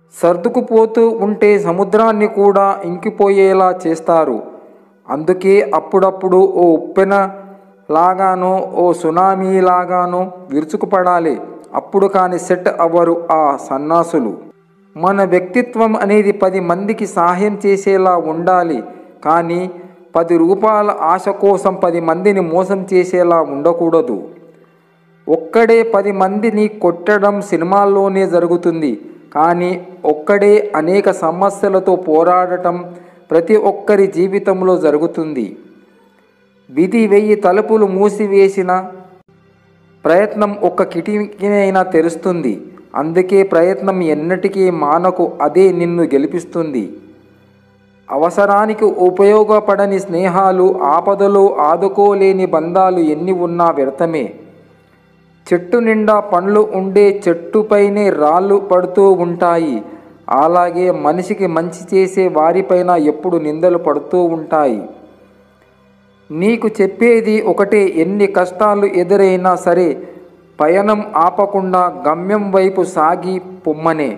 సర్దుకుపోతూ ఉంటే సముద్రాన్ని కూడా ఇంకిపోయేలా చేస్తారు అందుకే అప్పుడప్పుడు ఓ ఉప్పెన లాగానో ఓ సునామీ లాగానో విరుచుకుపడాలి అప్పుడు కాని సెట్ అవ్వరు ఆ సన్నాసులు మన వ్యక్తిత్వం అనేది పది మందికి సహాయం చేసేలా ఉండాలి కానీ పది రూపాయల ఆశ కోసం పది మందిని మోసం చేసేలా ఉండకూడదు ఒక్కడే పది మందిని కొట్టడం సినిమాల్లోనే జరుగుతుంది కానీ ఒక్కడే అనేక సమస్యలతో పోరాడటం ప్రతి ఒక్కరి జీవితంలో జరుగుతుంది విధి వెయ్యి తలుపులు మూసివేసిన ప్రయత్నం ఒక్క కిటికీనైనా తెరుస్తుంది అందుకే ప్రయత్నం ఎన్నటికీ మానకు అదే నిన్ను గెలిపిస్తుంది అవసరానికి ఉపయోగపడని స్నేహాలు ఆపదలో ఆదుకోలేని బంధాలు ఎన్ని ఉన్నా వ్యర్థమే చెట్టు నిండా పండ్లు ఉండే చెట్టుపైనే రాళ్ళు పడుతూ ఉంటాయి అలాగే మనిషికి మంచి చేసే వారిపైన ఎప్పుడు నిందలు పడుతూ ఉంటాయి నీకు చెప్పేది ఒకటే ఎన్ని కష్టాలు ఎదురైనా సరే పయనం ఆపకుండా గమ్యం వైపు సాగి పొమ్మనే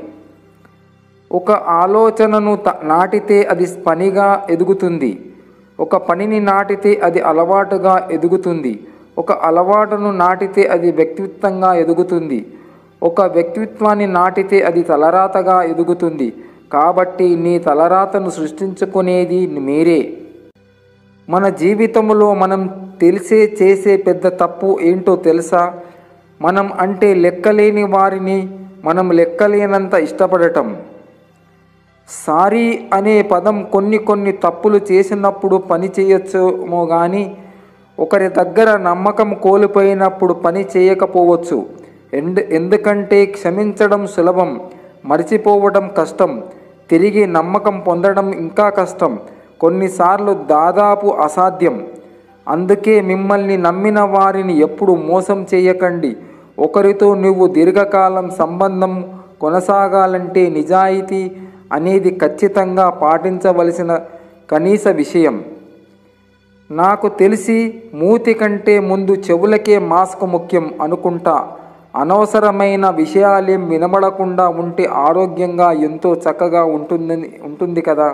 ఒక ఆలోచనను త నాటితే అది పనిగా ఎదుగుతుంది ఒక పనిని నాటితే అది అలవాటుగా ఎదుగుతుంది ఒక అలవాటును నాటితే అది వ్యక్తిత్వంగా ఎదుగుతుంది ఒక వ్యక్తిత్వాన్ని నాటితే అది తలరాతగా ఎదుగుతుంది కాబట్టి నీ తలరాతను సృష్టించుకునేది మీరే మన జీవితంలో మనం తెలిసే చేసే పెద్ద తప్పు ఏంటో తెలుసా మనం అంటే లెక్కలేని వారిని మనం లెక్కలేనంత ఇష్టపడటం సారీ అనే పదం కొన్ని కొన్ని తప్పులు చేసినప్పుడు పని చేయొచ్చేమో కానీ ఒకరి దగ్గర నమ్మకం కోల్పోయినప్పుడు పని చేయకపోవచ్చు ఎందు ఎందుకంటే క్షమించడం సులభం మర్చిపోవడం కష్టం తిరిగి నమ్మకం పొందడం ఇంకా కష్టం కొన్నిసార్లు దాదాపు అసాధ్యం అందుకే మిమ్మల్ని నమ్మిన వారిని ఎప్పుడు మోసం చేయకండి ఒకరితో నువ్వు దీర్ఘకాలం సంబంధం కొనసాగాలంటే నిజాయితీ అనేది ఖచ్చితంగా పాటించవలసిన కనీస విషయం నాకు తెలిసి మూతి కంటే ముందు చెవులకే మాస్క్ ముఖ్యం అనుకుంటా అనవసరమైన విషయాలేం వినబడకుండా ఉంటే ఆరోగ్యంగా ఎంతో చక్కగా ఉంటుందని ఉంటుంది కదా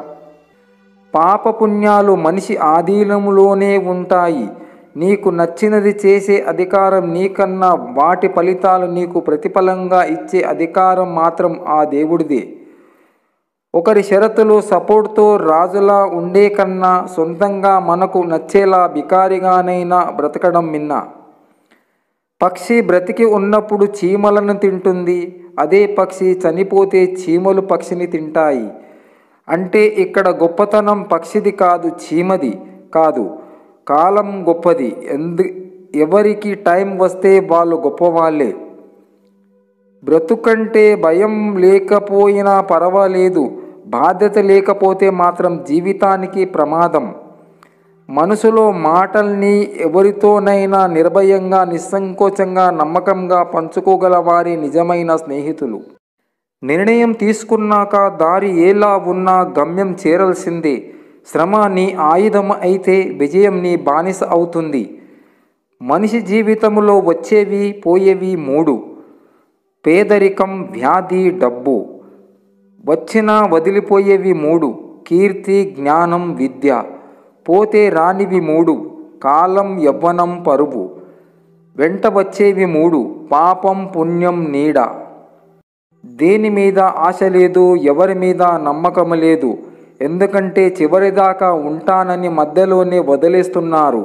పాపపుణ్యాలు మనిషి ఆధీనములోనే ఉంటాయి నీకు నచ్చినది చేసే అధికారం నీకన్నా వాటి ఫలితాలు నీకు ప్రతిఫలంగా ఇచ్చే అధికారం మాత్రం ఆ దేవుడిదే ఒకరి షరతులు సపోర్ట్తో రాజులా ఉండే కన్నా సొంతంగా మనకు నచ్చేలా బికారిగానైనా బ్రతకడం మిన్న పక్షి బ్రతికి ఉన్నప్పుడు చీమలను తింటుంది అదే పక్షి చనిపోతే చీమలు పక్షిని తింటాయి అంటే ఇక్కడ గొప్పతనం పక్షిది కాదు చీమది కాదు కాలం గొప్పది ఎందు ఎవరికి టైం వస్తే వాళ్ళు గొప్పవాళ్ళే బ్రతుకంటే భయం లేకపోయినా పర్వాలేదు బాధ్యత లేకపోతే మాత్రం జీవితానికి ప్రమాదం మనసులో మాటల్ని ఎవరితోనైనా నిర్భయంగా నిస్సంకోచంగా నమ్మకంగా పంచుకోగల వారి నిజమైన స్నేహితులు నిర్ణయం తీసుకున్నాక దారి ఎలా ఉన్నా గమ్యం చేరాల్సిందే శ్రమ నీ ఆయుధం అయితే విజయం నీ బానిస అవుతుంది మనిషి జీవితంలో వచ్చేవి పోయేవి మూడు పేదరికం వ్యాధి డబ్బు వచ్చినా వదిలిపోయేవి మూడు కీర్తి జ్ఞానం విద్య పోతే రానివి మూడు కాలం యవ్వనం పరువు వెంట వచ్చేవి మూడు పాపం పుణ్యం నీడ దేని మీద ఆశ లేదు ఎవరి మీద నమ్మకం లేదు ఎందుకంటే చివరిదాకా ఉంటానని మధ్యలోనే వదిలేస్తున్నారు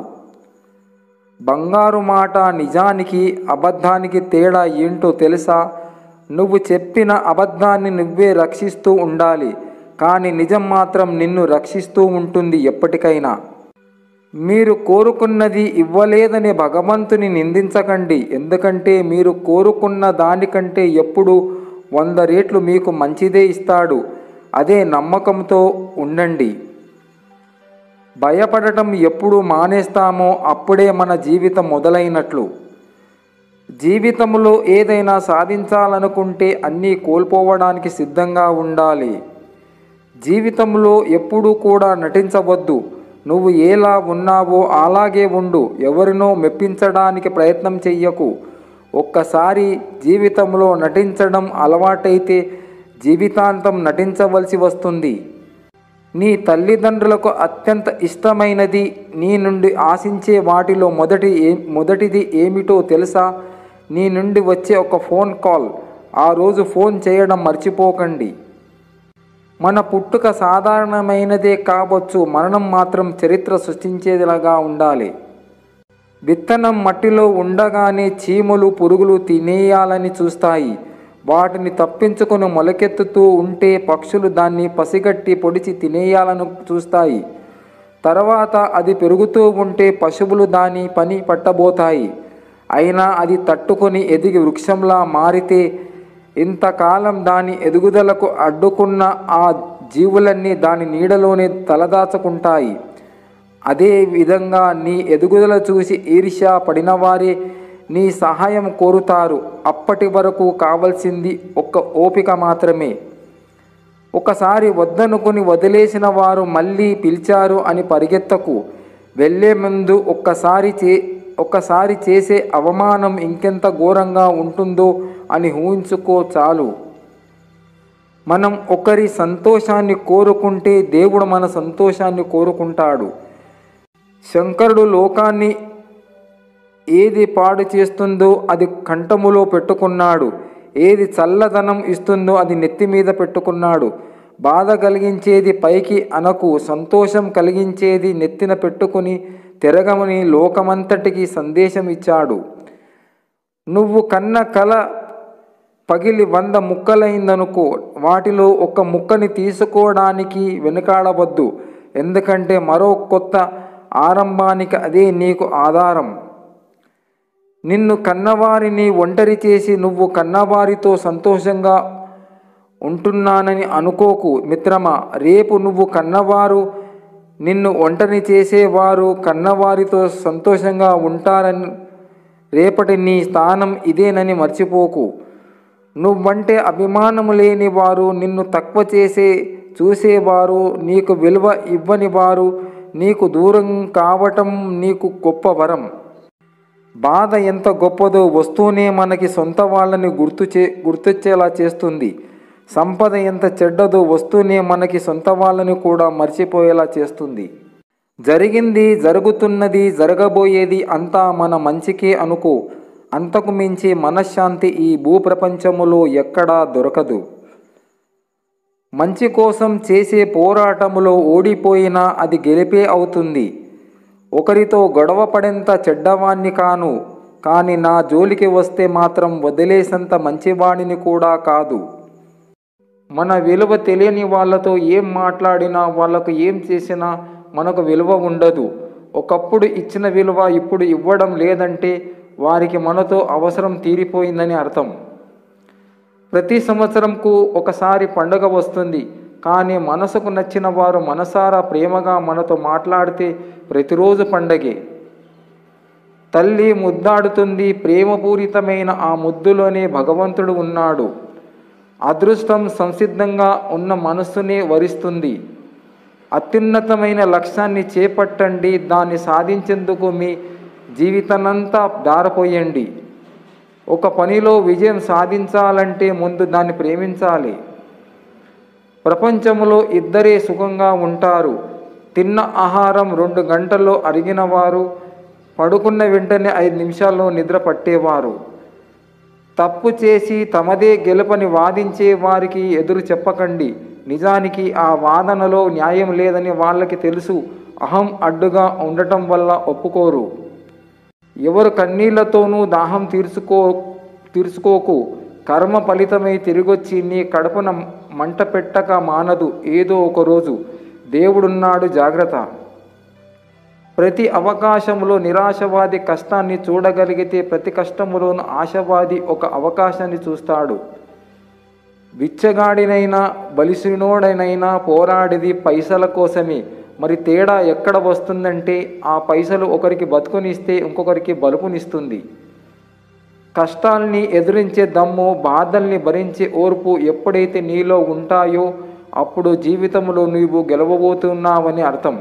బంగారు మాట నిజానికి అబద్ధానికి తేడా ఏంటో తెలుసా నువ్వు చెప్పిన అబద్ధాన్ని నువ్వే రక్షిస్తూ ఉండాలి కానీ నిజం మాత్రం నిన్ను రక్షిస్తూ ఉంటుంది ఎప్పటికైనా మీరు కోరుకున్నది ఇవ్వలేదని భగవంతుని నిందించకండి ఎందుకంటే మీరు కోరుకున్న దానికంటే ఎప్పుడు వంద రేట్లు మీకు మంచిదే ఇస్తాడు అదే నమ్మకంతో ఉండండి భయపడటం ఎప్పుడు మానేస్తామో అప్పుడే మన జీవితం మొదలైనట్లు జీవితంలో ఏదైనా సాధించాలనుకుంటే అన్నీ కోల్పోవడానికి సిద్ధంగా ఉండాలి జీవితంలో ఎప్పుడూ కూడా నటించవద్దు నువ్వు ఎలా ఉన్నావో అలాగే ఉండు ఎవరినో మెప్పించడానికి ప్రయత్నం చెయ్యకు ఒక్కసారి జీవితంలో నటించడం అలవాటైతే జీవితాంతం నటించవలసి వస్తుంది నీ తల్లిదండ్రులకు అత్యంత ఇష్టమైనది నీ నుండి ఆశించే వాటిలో మొదటి ఏ మొదటిది ఏమిటో తెలుసా నీ నుండి వచ్చే ఒక ఫోన్ కాల్ ఆ రోజు ఫోన్ చేయడం మర్చిపోకండి మన పుట్టుక సాధారణమైనదే కావచ్చు మరణం మాత్రం చరిత్ర సృష్టించేదిలాగా ఉండాలి విత్తనం మట్టిలో ఉండగానే చీమలు పురుగులు తినేయాలని చూస్తాయి వాటిని తప్పించుకొని మొలకెత్తుతూ ఉంటే పక్షులు దాన్ని పసిగట్టి పొడిచి తినేయాలని చూస్తాయి తర్వాత అది పెరుగుతూ ఉంటే పశువులు దాని పని పట్టబోతాయి అయినా అది తట్టుకొని ఎదిగి వృక్షంలా మారితే ఇంతకాలం దాని ఎదుగుదలకు అడ్డుకున్న ఆ జీవులన్నీ దాని నీడలోనే తలదాచుకుంటాయి అదే విధంగా నీ ఎదుగుదల చూసి ఈర్ష్య పడినవారే నీ సహాయం కోరుతారు అప్పటి వరకు కావలసింది ఒక్క ఓపిక మాత్రమే ఒకసారి వద్దనుకుని వదిలేసిన వారు మళ్ళీ పిలిచారు అని పరిగెత్తకు వెళ్ళే ముందు ఒక్కసారి చే ఒక్కసారి చేసే అవమానం ఇంకెంత ఘోరంగా ఉంటుందో అని ఊహించుకో చాలు మనం ఒకరి సంతోషాన్ని కోరుకుంటే దేవుడు మన సంతోషాన్ని కోరుకుంటాడు శంకరుడు లోకాన్ని ఏది పాడు చేస్తుందో అది కంఠములో పెట్టుకున్నాడు ఏది చల్లదనం ఇస్తుందో అది నెత్తి మీద పెట్టుకున్నాడు బాధ కలిగించేది పైకి అనకు సంతోషం కలిగించేది నెత్తిన పెట్టుకుని తిరగమని లోకమంతటికి సందేశం ఇచ్చాడు నువ్వు కన్న కల పగిలి వంద ముక్కలైందనుకో వాటిలో ఒక ముక్కని తీసుకోవడానికి వెనుకాడవద్దు ఎందుకంటే మరో కొత్త ఆరంభానికి అదే నీకు ఆధారం నిన్ను కన్నవారిని ఒంటరి చేసి నువ్వు కన్నవారితో సంతోషంగా ఉంటున్నానని అనుకోకు మిత్రమా రేపు నువ్వు కన్నవారు నిన్ను ఒంటరి చేసేవారు కన్నవారితో సంతోషంగా ఉంటారని రేపటి నీ స్థానం ఇదేనని మర్చిపోకు నువ్వంటే అభిమానము లేని వారు నిన్ను తక్కువ చేసే చూసేవారు నీకు విలువ ఇవ్వని వారు నీకు దూరం కావటం నీకు గొప్ప వరం బాధ ఎంత గొప్పదో వస్తూనే మనకి సొంత వాళ్ళని గుర్తు చే గుర్తొచ్చేలా చేస్తుంది సంపద ఎంత చెడ్డదో వస్తూనే మనకి సొంత వాళ్ళని కూడా మర్చిపోయేలా చేస్తుంది జరిగింది జరుగుతున్నది జరగబోయేది అంతా మన మంచికే అనుకో అంతకు మించి మనశ్శాంతి ఈ భూప్రపంచములో ఎక్కడా దొరకదు మంచి కోసం చేసే పోరాటములో ఓడిపోయినా అది గెలిపే అవుతుంది ఒకరితో గొడవ పడేంత చెడ్డవాణ్ణి కాను కానీ నా జోలికి వస్తే మాత్రం వదిలేసంత మంచివాడిని కూడా కాదు మన విలువ తెలియని వాళ్ళతో ఏం మాట్లాడినా వాళ్ళకు ఏం చేసినా మనకు విలువ ఉండదు ఒకప్పుడు ఇచ్చిన విలువ ఇప్పుడు ఇవ్వడం లేదంటే వారికి మనతో అవసరం తీరిపోయిందని అర్థం ప్రతి సంవత్సరంకు ఒకసారి పండుగ వస్తుంది కానీ మనసుకు నచ్చిన వారు మనసారా ప్రేమగా మనతో మాట్లాడితే ప్రతిరోజు పండగే తల్లి ముద్దాడుతుంది ప్రేమపూరితమైన ఆ ముద్దులోనే భగవంతుడు ఉన్నాడు అదృష్టం సంసిద్ధంగా ఉన్న మనస్సునే వరిస్తుంది అత్యున్నతమైన లక్ష్యాన్ని చేపట్టండి దాన్ని సాధించేందుకు మీ జీవితానంతా దారపోయండి ఒక పనిలో విజయం సాధించాలంటే ముందు దాన్ని ప్రేమించాలి ప్రపంచంలో ఇద్దరే సుఖంగా ఉంటారు తిన్న ఆహారం రెండు గంటల్లో అరిగిన వారు పడుకున్న వెంటనే ఐదు నిమిషాల్లో నిద్ర పట్టేవారు తప్పు చేసి తమదే గెలుపని వాదించే వారికి ఎదురు చెప్పకండి నిజానికి ఆ వాదనలో న్యాయం లేదని వాళ్ళకి తెలుసు అహం అడ్డుగా ఉండటం వల్ల ఒప్పుకోరు ఎవరు కన్నీళ్లతోనూ దాహం తీర్చుకో తీర్చుకోకు కర్మ ఫలితమై తిరిగొచ్చి నీ కడుపున మంట పెట్టక మానదు ఏదో ఒక రోజు దేవుడున్నాడు జాగ్రత్త ప్రతి అవకాశంలో నిరాశవాది కష్టాన్ని చూడగలిగితే ప్రతి కష్టములోనూ ఆశవాది ఒక అవకాశాన్ని చూస్తాడు బిచ్చగాడినైనా బలిసినోడనైనా పోరాడిది పైసల కోసమే మరి తేడా ఎక్కడ వస్తుందంటే ఆ పైసలు ఒకరికి బతుకునిస్తే ఇంకొకరికి బలుపునిస్తుంది కష్టాల్ని ఎదిరించే దమ్ము బాధల్ని భరించే ఓర్పు ఎప్పుడైతే నీలో ఉంటాయో అప్పుడు జీవితంలో నీవు గెలవబోతున్నావని అర్థం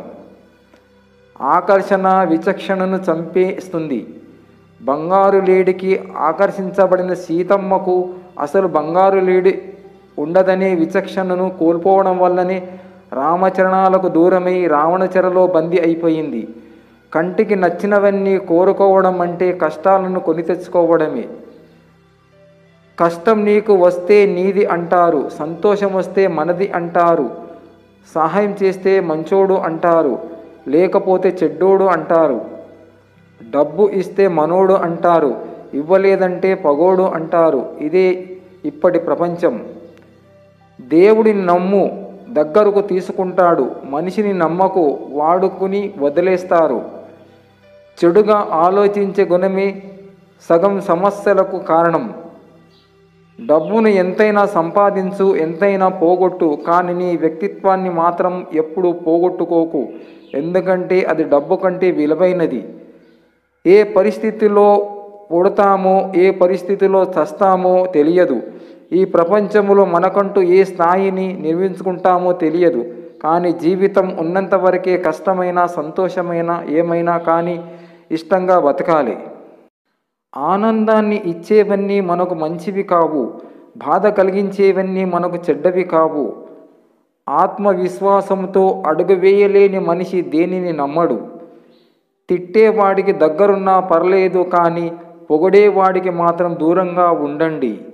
ఆకర్షణ విచక్షణను చంపేస్తుంది బంగారు లేడికి ఆకర్షించబడిన సీతమ్మకు అసలు బంగారు లేడి ఉండదనే విచక్షణను కోల్పోవడం వల్లనే రామచరణాలకు దూరమై రావణచెరలో బందీ అయిపోయింది కంటికి నచ్చినవన్నీ కోరుకోవడం అంటే కష్టాలను కొని తెచ్చుకోవడమే కష్టం నీకు వస్తే నీది అంటారు సంతోషం వస్తే మనది అంటారు సహాయం చేస్తే మంచోడు అంటారు లేకపోతే చెడ్డోడు అంటారు డబ్బు ఇస్తే మనోడు అంటారు ఇవ్వలేదంటే పగోడు అంటారు ఇదే ఇప్పటి ప్రపంచం దేవుడిని నమ్ము దగ్గరకు తీసుకుంటాడు మనిషిని నమ్మకు వాడుకుని వదిలేస్తారు చెడుగా ఆలోచించే గుణమే సగం సమస్యలకు కారణం డబ్బును ఎంతైనా సంపాదించు ఎంతైనా పోగొట్టు కానీ నీ వ్యక్తిత్వాన్ని మాత్రం ఎప్పుడు పోగొట్టుకోకు ఎందుకంటే అది డబ్బు కంటే విలువైనది ఏ పరిస్థితిలో పుడతామో ఏ పరిస్థితిలో చస్తామో తెలియదు ఈ ప్రపంచంలో మనకంటూ ఏ స్థాయిని నిర్మించుకుంటామో తెలియదు కానీ జీవితం ఉన్నంత వరకే కష్టమైన సంతోషమైన ఏమైనా కానీ ఇష్టంగా బతకాలి ఆనందాన్ని ఇచ్చేవన్నీ మనకు మంచివి కావు బాధ కలిగించేవన్నీ మనకు చెడ్డవి కావు ఆత్మవిశ్వాసంతో అడుగు వేయలేని మనిషి దేనిని నమ్మడు తిట్టేవాడికి దగ్గరున్నా పర్లేదు కానీ పొగడేవాడికి మాత్రం దూరంగా ఉండండి